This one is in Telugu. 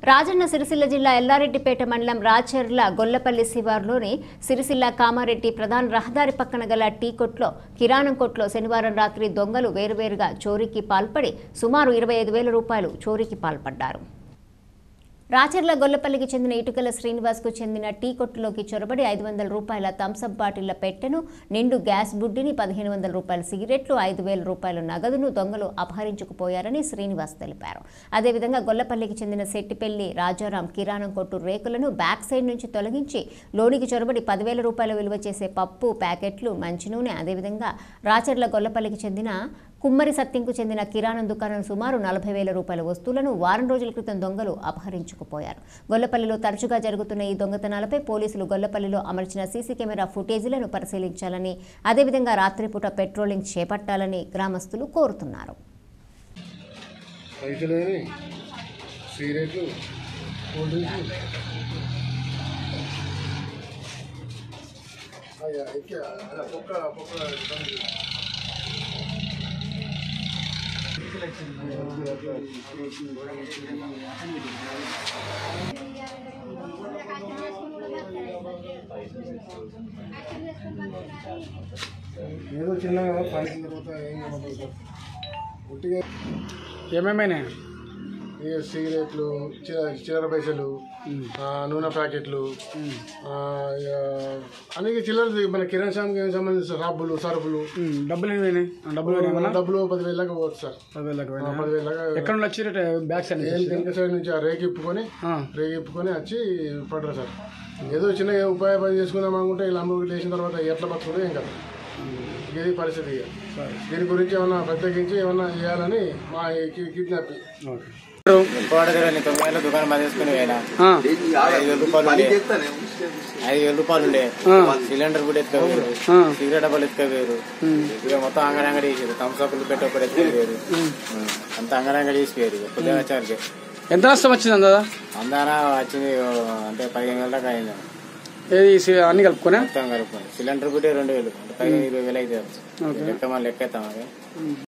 రాజన్న సిరిసిల్ల జిల్లా ఎల్లారెడ్డిపేట మండలం రాచర్ల గొల్లపల్లి శివార్లోని సిరిసిల్ల కామారెడ్డి ప్రధాన రహదారి పక్కన గల టీ కొట్లో కిరాణం కొట్లో శనివారం రాత్రి దొంగలు వేరువేరుగా చోరీకి పాల్పడి సుమారు ఇరవై ఐదు వేల రూపాయలు చోరీకి పాల్పడ్డారు రాచర్ల గొల్లపల్లికి చెందిన ఇటుకల శ్రీనివాస్కు చెందిన టీ కొట్టులోకి చొరబడి ఐదు వందల రూపాయల థమ్సప్ బాటిళ్ల పెట్టెను నిండు గ్యాస్ బుడ్డిని పదిహేను వందల రూపాయల సిగరెట్లు ఐదు వేల రూపాయల నగదును దొంగలు అపహరించుకుపోయారని శ్రీనివాస్ తెలిపారు అదేవిధంగా గొల్లపల్లికి చెందిన శెట్టిపల్లి రాజారాం కిరాణం కొట్టు రేకులను బ్యాక్ సైడ్ నుంచి తొలగించి లోనికి చొరబడి పదివేల రూపాయల విలువ చేసే పప్పు ప్యాకెట్లు మంచినూనె అదేవిధంగా రాచర్ల గొల్లపల్లికి చెందిన కుమ్మరి సత్యంకు చెందిన కిరాణం దుకాణం సుమారు నలభై వేల రూపాయల వస్తువులను వారం రోజుల క్రితం దొంగలు అపహరించుకుపోయారు గొల్లపల్లిలో తరచుగా జరుగుతున్న ఈ దొంగతనాలపై పోలీసులు గొల్లపల్లిలో అమర్చిన సీసీ కెమెరా ఫుటేజీలను పరిశీలించాలని అదేవిధంగా రాత్రిపూట పెట్రోలింగ్ చేపట్టాలని గ్రామస్తులు కోరుతున్నారు రైతులేని సిగరెట్లు కూల్ డ్రింక్స్ అయ్యా ఎక్కి అలా పొక్క పొక్క ఇబ్బంది. ఏదో చిన్నగా పనికి తర్వాత ఏం చేయమంటారు సార్ ఉట్టిగా ఏమేమైనా ఈ సిగరెట్లు చిన్న చిల్లర పైసలు ఆ, నూనె ప్యాకెట్లు ఆ, ఇక అన్ని చిల్లర మన కిరాణా షాప్కి సంబంధించిన సబ్బులు సరుకులు డబ్బులు ఏమైనాయి డబ్బులు ఏమైనా డబ్బులు పదివేల దాకా పోవచ్చు సార్ పదివేలకు ఆ, పదివేల దాకా ఎక్కడ నుండి వచ్చి బ్యాక్ సైడ్ ఏం వెనక సైడ్ నుంచి ఆ రేగి ఇప్పుకొని రేగి ఇప్పుకొని వచ్చి పడరు సార్ ఏదో చిన్న ఉపాయ పని చేసుకుందాం అనుకుంటే ఇలా అమ్మ లేచిన తర్వాత ఎట్లా బతుకుంటే ఏం కదా ఇది పరిస్థితి ఇక. దీని గురించి ఏమన్నా ప్రత్యేకించి ఏమన్నా చేయాలని మా కిడ్నాప్ ఓకే కోటగిరి తొమ్మిది వేల దుకాణం బంద్ చేసుకుని పోయినా ఐదు వేల రూపాయలు ఉండే ఐదు వేల రూపాయలు ఉండే సిలిండర్ కూడా ఎత్తుకపోయారు సిగరెట్ డబ్బాలు ఎత్తుకపోయారు ఇక మొత్తం అంగడి అంగడి చేసారు థమ్స్అప్లు పెట్టి ఒకటి ఎత్తుకపోయారు అంత అంగడి అంగడి చేసిపోయారు ఇక కొద్దిగా వచ్చారు ఎంత నష్టం వచ్చింది అందదా అందాన వచ్చింది ఓ అంటే పదిహేను వేల దాకా అయింది ఏది సి- అన్ని కలుపుకొని మొత్తం కలుపుకొని సిలిండర్ కూడా రెండు వేలు అంటే పదిహేను ఇరవై వేలు అయితే లెక్క మనం లెక్క ఎత్తాం అది